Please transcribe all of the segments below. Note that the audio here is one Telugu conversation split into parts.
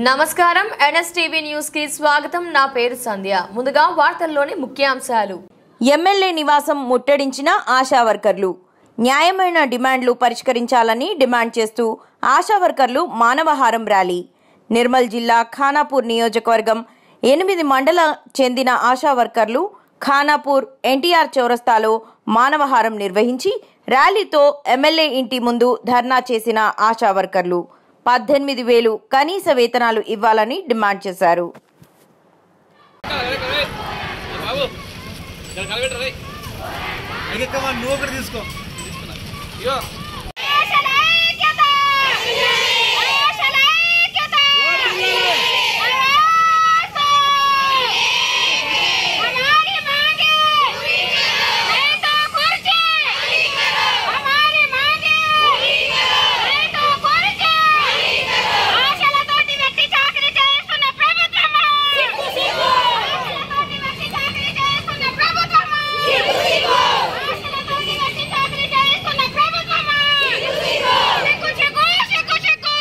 నమస్కారం ఎన్ఎస్టీవీ న్యూస్ కి స్వాగతం నా పేరు సంధ్య ముందుగా వార్తల్లోని ముఖ్యాంశాలు ఎమ్మెల్యే నివాసం ముట్టడించిన ఆశా వర్కర్లు న్యాయమైన డిమాండ్లు పరిష్కరించాలని డిమాండ్ చేస్తూ ఆశా వర్కర్లు మానవహారం ర్యాలీ నిర్మల్ జిల్లా ఖానాపూర్ నియోజకవర్గం ఎనిమిది మండల చెందిన ఆశా వర్కర్లు ఖానాపూర్ ఎన్టీఆర్ చౌరస్తాలో మానవహారం నిర్వహించి ర్యాలీతో ఎమ్మెల్యే ఇంటి ముందు ధర్నా చేసిన ఆశా వర్కర్లు పద్దెనిమిది వేలు కనీస వేతనాలు ఇవ్వాలని డిమాండ్ చేశారు బాబు ఇక్కడ కలబెట్టరు ఎక్కమ్మా నువ్వు ఒకటి తీసుకో ఇగో ఆశలైక్యత ఆశలైక్యత हमारी मांगे नहीं तो कुर्सी हमारी मांगे नहीं तो कुर्सी ఆశలతోటి వ్యక్తి చాకరీ చేస్తున్న ప్రభుత్వమా ఆశలతోటి వ్యక్తి చాకరీ చేస్తున్న ప్రభుత్వమా ఆశలతోటి వ్యక్తి చాకరీ చేస్తున్న ప్రభుత్వమా సిగ్గు సిగ్గు సిగ్గు సిగ్గు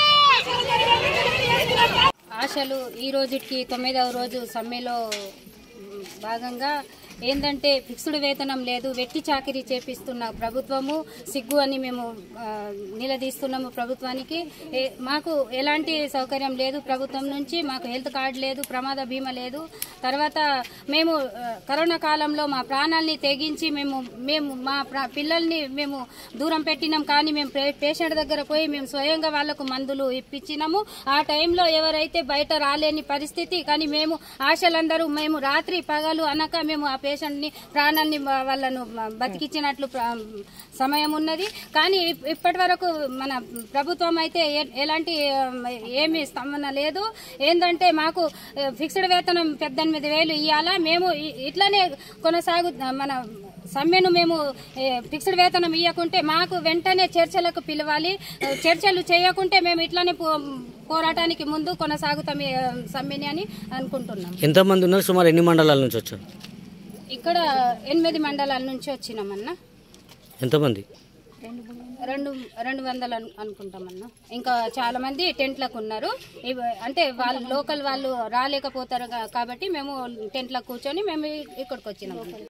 ఆశలు ఈ రోజుకి తొమ్మిదవ రోజు సమ్మెలో మ్, భాగంగా ఏంటంటే ఫిక్స్డ్ వేతనం లేదు వెట్టి చాకిరీ చేపిస్తున్న ప్రభుత్వము సిగ్గు అని మేము ఆ, నిలదీస్తున్నాము ప్రభుత్వానికి ఏ- మాకు ఎలాంటి సౌకర్యం లేదు ప్రభుత్వం నుంచి మాకు హెల్త్ కార్డు లేదు ప్రమాద బీమా లేదు తర్వాత మేము ఆ, కరోనా కాలంలో మా ప్రాణాల్ని తెగించి మేము మేము మా ప్ర- పిల్లల్ని మేము దూరం పెట్టినాం కానీ మేము పే- పేషెంట్ దగ్గర పోయి మేము స్వయంగా వాళ్ళకు మందులు ఇప్పించినాము ఆ టైంలో ఎవరైతే బయట రాలేని పరిస్థితి కానీ మేము ఆశలందరూ మేము రాత్రి పగలు అనక మేము ఆ పేషెంట్ని ప్రాణాన్ని వా- వాళ్ళను బతికించినట్లు ప్ర- సమయం ఉన్నది కానీ ఇప్- ఇప్పటి వరకు మన ప్రభుత్వం అయితే ఏ- ఎలాంటి ఆ, ఏమీ స్తంభన లేదు ఏంటంటే మాకు ఆ, ఫిక్స్డ్ వేతనం పద్దెనిమిది వేలు ఇవ్వాలా మేము ఇ- ఇట్లానే కొనసాగు మన సమ్మెను మేము ఏ, ఫిక్స్డ్ వేతనం ఇవ్వకుంటే మాకు వెంటనే చర్చలకు పిలవాలి ఆ, చర్చలు చేయకుంటే మేము ఇట్లానే పో- పోరాటానికి ముందు కొనసాగుతాం ఈ, ఆ, సమ్మెని అని అనుకుంటున్నాం ఎంతమంది ఉన్నారు సుమారు ఎన్ని మండలాల నుంచి వచ్చారు ఇక్కడ ఎనిమిది మండలాల నుంచి వచ్చినామన్నా ఎంతమంది రెండు రెండు వందలు అను- అనుకుంటామన్నా ఇంకా చాలా మంది టెంట్లకు ఉన్నారు ఇవ- అంటే వాళ్ళు లోకల్ వాళ్ళు రాలేకపోతారు కా- కాబట్టి మేము టెంట్లకు కూర్చొని మేము ఇక్కడికి వచ్చినాము